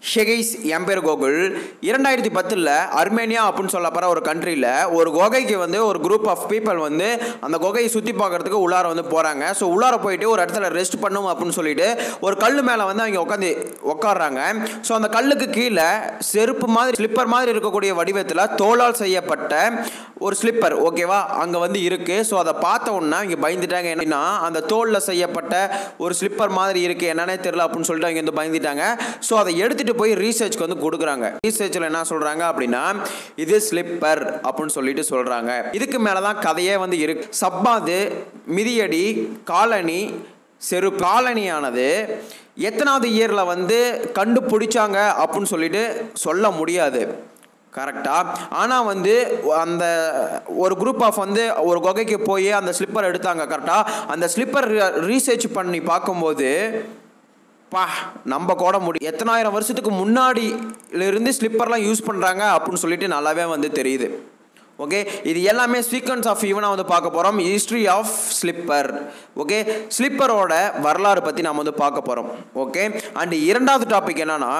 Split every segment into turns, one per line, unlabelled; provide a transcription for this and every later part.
ஷெகைஸ் என் பேர் கோகுல் இரண்டாயிரத்தி பத்தில் அர்மேனியா அப்படின்னு சொல்லப்படுற ஒரு கண்ட்ரியில் ஒரு குகைக்கு வந்து ஒரு குரூப் ஆஃப் பீப்பிள் வந்து அந்த குகையை சுற்றி பார்க்கறதுக்கு உள்ளார வந்து போகிறாங்க ஸோ உள்ளார போயிட்டு ஒரு இடத்துல ரெஸ்ட் பண்ணும் அப்படின்னு சொல்லிட்டு ஒரு கல் மேலே வந்து அவங்க உட்காந்து உட்காடுறாங்க ஸோ அந்த கல்லுக்கு கீழே செருப்பு மாதிரி ஸ்லிப்பர் மாதிரி இருக்கக்கூடிய வடிவத்தில் தோலால் செய்யப்பட்ட ஒரு ஸ்லிப்பர் ஓகேவா அங்கே வந்து இருக்குது ஸோ அதை பார்த்த உடனே அவங்க பயந்துட்டாங்க என்னன்னா அந்த தோலில் செய்யப்பட்ட ஒரு ஸ்லிப்பர் மாதிரி இருக்குது என்னன்னே தெரியல அப்படின்னு சொல்லிட்டு அவங்க வந்து பயந்துட்டாங்க ஸோ அதை எடுத்துகிட்டு போய் ரீசர்ச்க்கு வந்து கொடுக்குறாங்க ரீசர்ச்சில் என்ன சொல்கிறாங்க அப்படின்னா இது ஸ்லிப்பர் அப்படின்னு சொல்லிட்டு சொல்கிறாங்க இதுக்கு மேலே தான் கதையே வந்து இருக்கு சப்பாது மிதியடி காலனி செரு காலனியானது எத்தனாவது இயரில் வந்து கண்டுபிடிச்சாங்க அப்படின்னு சொல்லிட்டு சொல்ல முடியாது கரெக்டாக ஆனால் வந்து அந்த ஒரு குரூப் ஆஃப் வந்து ஒரு குகைக்கு போய் அந்த ஸ்லிப்பர் எடுத்தாங்க கரெக்டாக அந்த ஸ்லிப்பர் ரீசர்ச் பண்ணி பார்க்கும்போது பா நம்ம கூட முடியும் எத்தனாயிரம் வருஷத்துக்கு முன்னாடியிலிருந்து ஸ்லிப்பர்லாம் யூஸ் பண்ணுறாங்க அப்படின்னு சொல்லிட்டு நல்லாவே வந்து தெரியுது ஓகே இது எல்லாமே சீக்வன்ஸ் ஆஃப் ஈவனாக வந்து பார்க்க போகிறோம் ஹிஸ்ட்ரி ஆஃப் ஸ்லிப்பர் ஓகே ஸ்லிப்பரோட வரலாறு பற்றி நாம் வந்து பார்க்க போகிறோம் ஓகே அண்ட் இரண்டாவது டாபிக் என்னன்னா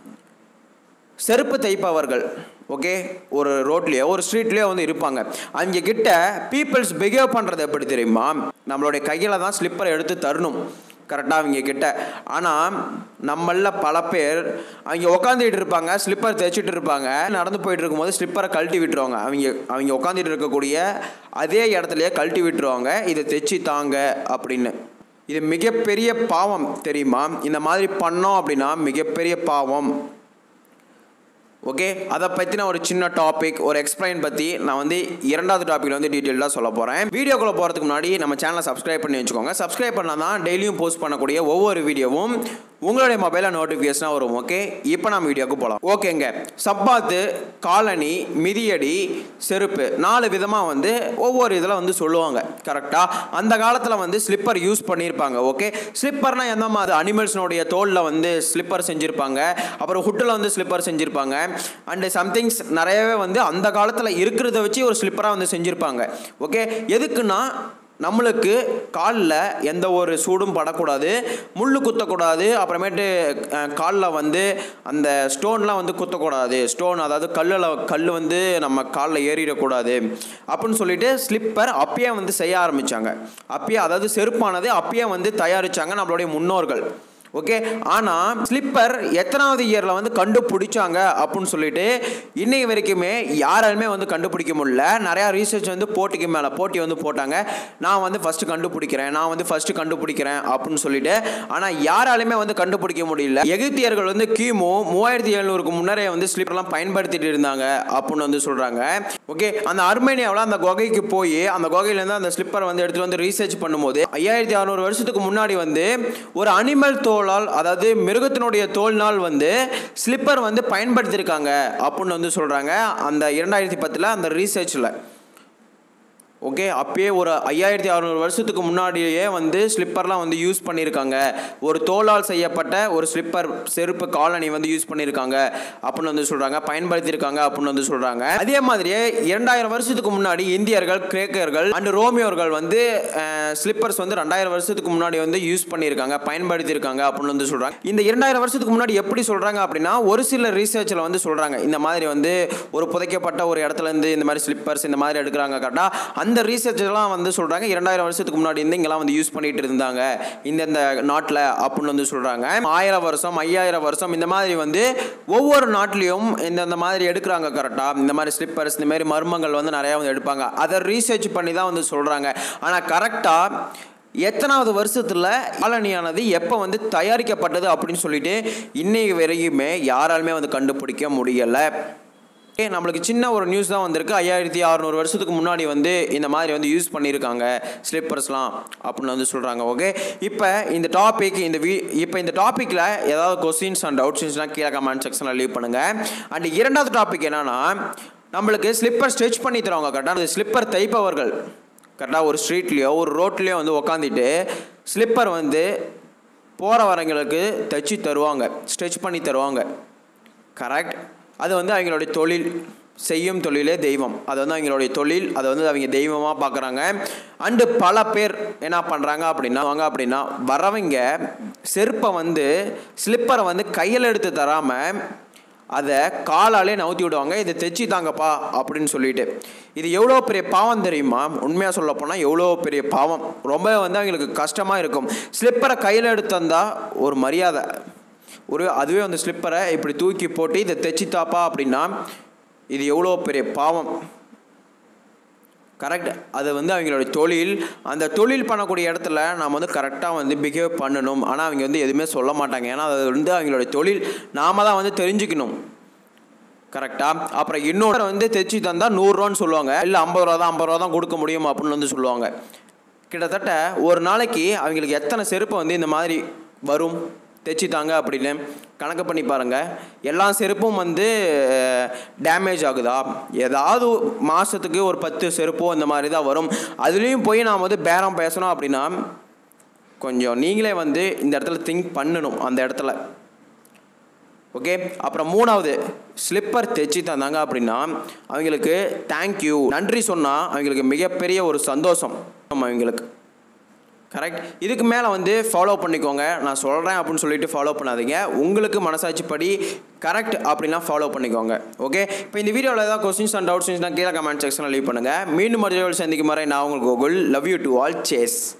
செருப்பு தைப்பவர்கள் ஓகே ஒரு ரோட்லேயோ ஒரு ஸ்ட்ரீட்லேயோ வந்து இருப்பாங்க அவங்க கிட்ட பீப்புள்ஸ் பிஹேவ் பண்ணுறது எப்படி தெரியுமா நம்மளுடைய கையில் தான் ஸ்லிப்பரை எடுத்து தரணும் கரெக்டாக அவங்க கிட்ட ஆனால் நம்மள பல பேர் அவங்க உட்காந்துட்டு இருப்பாங்க ஸ்லிப்பர் தைச்சிட்டு இருப்பாங்க நடந்து போயிட்டு இருக்கும்போது ஸ்லிப்பரை கழட்டி விட்டுருவாங்க அவங்க அவங்க உட்காந்துட்டு இருக்கக்கூடிய அதே இடத்துலையே கழட்டி விட்டுருவாங்க இதை தைச்சி தாங்க அப்படின்னு இது மிகப்பெரிய பாவம் தெரியுமா இந்த மாதிரி பண்ணோம் அப்படின்னா மிகப்பெரிய பாவம் ஓகே அதை பற்றின ஒரு சின்ன டாபிக் ஒரு எக்ஸ்பிளைன் பற்றி நான் வந்து இரண்டாவது டாப்பிக்கில் வந்து டீட்டெயிலாக சொல்ல போகிறேன் வீடியோக்குள்ளே போகிறதுக்கு முன்னாடி நம்ம சேனலை சப்ஸ்கிரைப் பண்ணி வச்சுக்கோங்க சப்ஸ்கிரைப் பண்ணால் தான் டெய்லியும் போஸ்ட் பண்ணக்கூடிய ஒவ்வொரு வீடியோவும் உங்களுடைய மொபைலில் நோட்டிஃபிகேஷனாக வரும் ஓகே இப்போ நம்ம வீடியோக்கு போகலாம் ஓகேங்க சப்பாத்து காலனி மிதியடி செருப்பு நாலு விதமாக வந்து ஒவ்வொரு இதில் வந்து சொல்லுவாங்க கரெக்டாக அந்த காலத்தில் வந்து ஸ்லிப்பர் யூஸ் பண்ணியிருப்பாங்க ஓகே ஸ்லிப்பர்னால் எந்த மாதிரி அனிமல்ஸ்னுடைய தோலில் வந்து ஸ்லிப்பர் செஞ்சுருப்பாங்க அப்புறம் ஹுட்டில் வந்து ஸ்லிப்பர் செஞ்சுருப்பாங்க அண்டு சம்திங்ஸ் நிறையவே வந்து அந்த காலத்தில் இருக்கிறத வச்சு ஒரு ஸ்லிப்பராக வந்து செஞ்சுருப்பாங்க ஓகே எதுக்குன்னா நம்மளுக்கு காலில் எந்த ஒரு சூடும் படக்கூடாது முள் குத்தக்கூடாது அப்புறமேட்டு காலில் வந்து அந்த ஸ்டோன்லாம் வந்து குத்தக்கூடாது ஸ்டோன் அதாவது கல்லில் கல் வந்து நம்ம காலில் ஏறிடக்கூடாது அப்படின்னு சொல்லிட்டு ஸ்லிப்பர் அப்பயே வந்து செய்ய ஆரம்பித்தாங்க அப்பயே அதாவது செருப்பானது அப்பயே வந்து தயாரித்தாங்க நம்மளுடைய முன்னோர்கள் ஓகே ஆனால் ஸ்லிப்பர் எத்தனாவது இயரில் வந்து கண்டுபிடிச்சாங்க அப்படின்னு சொல்லிட்டு இன்னை வரைக்குமே யாராலுமே வந்து கண்டுபிடிக்க முடியல நிறையா ரீசர்ச் வந்து போட்டிக்கு மேலே போட்டி வந்து போட்டாங்க நான் வந்து ஃபஸ்ட்டு கண்டுபிடிக்கிறேன் நான் வந்து ஃபஸ்ட்டு கண்டுபிடிக்கிறேன் அப்படின்னு சொல்லிட்டு ஆனால் யாராலுமே வந்து கண்டுபிடிக்க முடியல எகிப்தியர்கள் வந்து கிமு மூவாயிரத்தி எழுநூறுக்கு முன்னரே வந்து ஸ்லிப்பர்லாம் பயன்படுத்திட்டு இருந்தாங்க அப்படின்னு வந்து சொல்கிறாங்க ஓகே அந்த அர்மேனியாவில் அந்த குகைக்கு போய் அந்த குகையிலேருந்து அந்த ஸ்லிப்பரை வந்து எடுத்துகிட்டு வந்து ரீசர்ச் பண்ணும்போது ஐயாயிரத்தி அறநூறு வருஷத்துக்கு முன்னாடி வந்து ஒரு அனிமல் தோ தோலால் அதாவது மிருகத்தினுடைய தோல்னால் வந்து ஸ்லிப்பர் வந்து பயன்படுத்தியிருக்காங்க அப்படின்னு வந்து சொல்கிறாங்க அந்த இரண்டாயிரத்தி பத்தில் அந்த ரீசர்ச்சில் ஓகே அப்பயே ஒரு ஐயாயிரத்தி அறநூறு வருஷத்துக்கு முன்னாடியே வந்து ஸ்லிப்பர்லாம் வந்து யூஸ் பண்ணியிருக்காங்க ஒரு தோலால் செய்யப்பட்ட ஒரு ஸ்லிப்பர் செருப்பு காலனி வந்து யூஸ் பண்ணியிருக்காங்க அப்படின்னு வந்து சொல்கிறாங்க பயன்படுத்தியிருக்காங்க அப்படின்னு வந்து சொல்கிறாங்க அதே மாதிரியே இரண்டாயிரம் வருஷத்துக்கு முன்னாடி இந்தியர்கள் கிரேக்கர்கள் அண்ட் ரோமியோர்கள் வந்து ஸ்லிப்பர்ஸ் வந்து ரெண்டாயிரம் வருஷத்துக்கு முன்னாடி வந்து யூஸ் பண்ணியிருக்காங்க பயன்படுத்தியிருக்காங்க அப்படின்னு வந்து சொல்கிறாங்க இந்த இரண்டாயிரம் வருஷத்துக்கு முன்னாடி எப்படி சொல்கிறாங்க அப்படின்னா ஒரு சில ரீசர்ச்சில் வந்து சொல்கிறாங்க இந்த மாதிரி வந்து ஒரு புதைக்கப்பட்ட ஒரு இடத்துல இருந்து இந்த மாதிரி ஸ்லிப்பர்ஸ் இந்த மாதிரி எடுக்கிறாங்க கரெக்டாக அந்த ரீசர்ச்லாம் வந்து சொல்கிறாங்க இரண்டாயிரம் வருஷத்துக்கு முன்னாடி இருந்து இங்கெல்லாம் வந்து யூஸ் பண்ணிட்டு இருந்தாங்க இந்தந்த நாட்டில் அப்படின்னு வந்து சொல்கிறாங்க ஆயிரம் வருஷம் ஐயாயிரம் வருஷம் இந்த மாதிரி வந்து ஒவ்வொரு நாட்டிலையும் இந்தந்த மாதிரி எடுக்கிறாங்க கரெக்டாக இந்த மாதிரி ஸ்லிப்பர்ஸ் இந்த மாதிரி மர்மங்கள் வந்து நிறையா வந்து எடுப்பாங்க அதை ரீசர்ச் பண்ணி தான் வந்து சொல்கிறாங்க ஆனால் கரெக்டாக எத்தனாவது வருஷத்தில் காலனியானது எப்போ வந்து தயாரிக்கப்பட்டது அப்படின்னு சொல்லிட்டு இன்னைக்கு வரைக்குமே யாராலுமே வந்து கண்டுபிடிக்க முடியலை ஓகே நம்மளுக்கு சின்ன ஒரு நியூஸ் தான் வந்திருக்கு ஐயாயிரத்தி அறநூறு வருஷத்துக்கு முன்னாடி வந்து இந்த மாதிரி வந்து யூஸ் பண்ணியிருக்காங்க ஸ்லிப்பர்ஸ்லாம் அப்படின்னு வந்து சொல்கிறாங்க ஓகே இப்போ இந்த டாபிக் இந்த வீ இப்போ இந்த டாப்பிக்கில் ஏதாவது கொஸ்டின்ஸ் அண்ட் டவுட்ஸ் இருந்துச்சுன்னா கீழே கமெண்ட் செக்ஷனில் லீவ் பண்ணுங்கள் அண்ட் இரண்டாவது டாபிக் என்னன்னா நம்மளுக்கு ஸ்லிப்பர் ஸ்ட்ரெச் பண்ணி தருவாங்க கரெக்டாக ஸ்லிப்பர் தைப்பவர்கள் கரெக்டாக ஒரு ஸ்ட்ரீட்லேயோ ஒரு ரோட்லேயோ வந்து உக்காந்துட்டு ஸ்லிப்பர் வந்து போகிற வரங்களுக்கு தைச்சி தருவாங்க ஸ்ட்ரெச் பண்ணி தருவாங்க கரெக்ட் அது வந்து அவங்களுடைய தொழில் செய்யும் தொழிலே தெய்வம் அது வந்து அவங்களுடைய தொழில் அதை வந்து அவங்க தெய்வமாக பார்க்குறாங்க அண்டு பல பேர் என்ன பண்ணுறாங்க அப்படின்னா வாங்க அப்படின்னா வரவங்க செருப்பை வந்து ஸ்லிப்பரை வந்து கையில் எடுத்து தராமல் அதை காலாலே நவுத்தி விடுவாங்க இதை தைச்சி தாங்கப்பா அப்படின்னு சொல்லிட்டு இது எவ்வளோ பெரிய பாவம் தெரியுமா உண்மையாக சொல்ல போனால் எவ்வளோ பெரிய பாவம் ரொம்ப வந்து அவங்களுக்கு கஷ்டமாக இருக்கும் ஸ்லிப்பரை கையில் எடுத்து தந்தால் ஒரு மரியாதை ஒரு அதுவே அந்த ஸ்லிப்பரை இப்படி தூக்கி போட்டு இதை தைச்சி தாப்பா அப்படின்னா இது எவ்வளோ பெரிய பாவம் கரெக்ட் அது வந்து அவங்களோட தொழில் அந்த தொழில் பண்ணக்கூடிய இடத்துல நாம் வந்து கரெக்டாக வந்து பிஹேவ் பண்ணணும் ஆனால் அவங்க வந்து எதுவுமே சொல்ல மாட்டாங்க ஏன்னா அது வந்து அவங்களோட தொழில் நாம தான் வந்து தெரிஞ்சுக்கணும் கரெக்டாக அப்புறம் இன்னொரு வந்து தைச்சி தந்தால் நூறுரூவான்னு சொல்லுவாங்க இல்லை ஐம்பது ரூபா தான் ஐம்பது ரூபா தான் கொடுக்க முடியும் அப்படின்னு வந்து சொல்லுவாங்க கிட்டத்தட்ட ஒரு நாளைக்கு அவங்களுக்கு எத்தனை செருப்பு வந்து இந்த மாதிரி வரும் தைச்சி தாங்க அப்படின்னு கணக்கு பண்ணி பாருங்கள் எல்லா செருப்பும் வந்து டேமேஜ் ஆகுதா ஏதாவது மாதத்துக்கு ஒரு பத்து செருப்போ இந்த மாதிரி தான் வரும் அதுலேயும் போய் நாம் வந்து பேரம் பேசணும் அப்படின்னா கொஞ்சம் நீங்களே வந்து இந்த இடத்துல திங்க் பண்ணணும் அந்த இடத்துல ஓகே அப்புறம் மூணாவது ஸ்லிப்பர் தைச்சி தந்தாங்க அப்படின்னா அவங்களுக்கு தேங்க்யூ நன்றி சொன்னால் அவங்களுக்கு மிகப்பெரிய ஒரு சந்தோஷம் அவங்களுக்கு கரெக்ட் இதுக்கு மேலே வந்து ஃபாலோ பண்ணிக்கோங்க நான் சொல்கிறேன் அப்படின்னு சொல்லிட்டு ஃபாலோ பண்ணாதீங்க உங்களுக்கு மனசாட்சி படி கரெக்ட் அப்படின்னா ஃபாலோ பண்ணிக்கோங்க ஓகே இப்போ இந்த வீடியோவில் ஏதாவது கொஸ்டின்ஸ் அண்ட் டவுட்ஸ் கீழே கமெண்ட் செக்ஷனில் லீவ் பண்ணுங்கள் மீண்டும் மறுபடியும் சந்திக்கும் வரை நான் உங்களுக்கு Google love you to all chase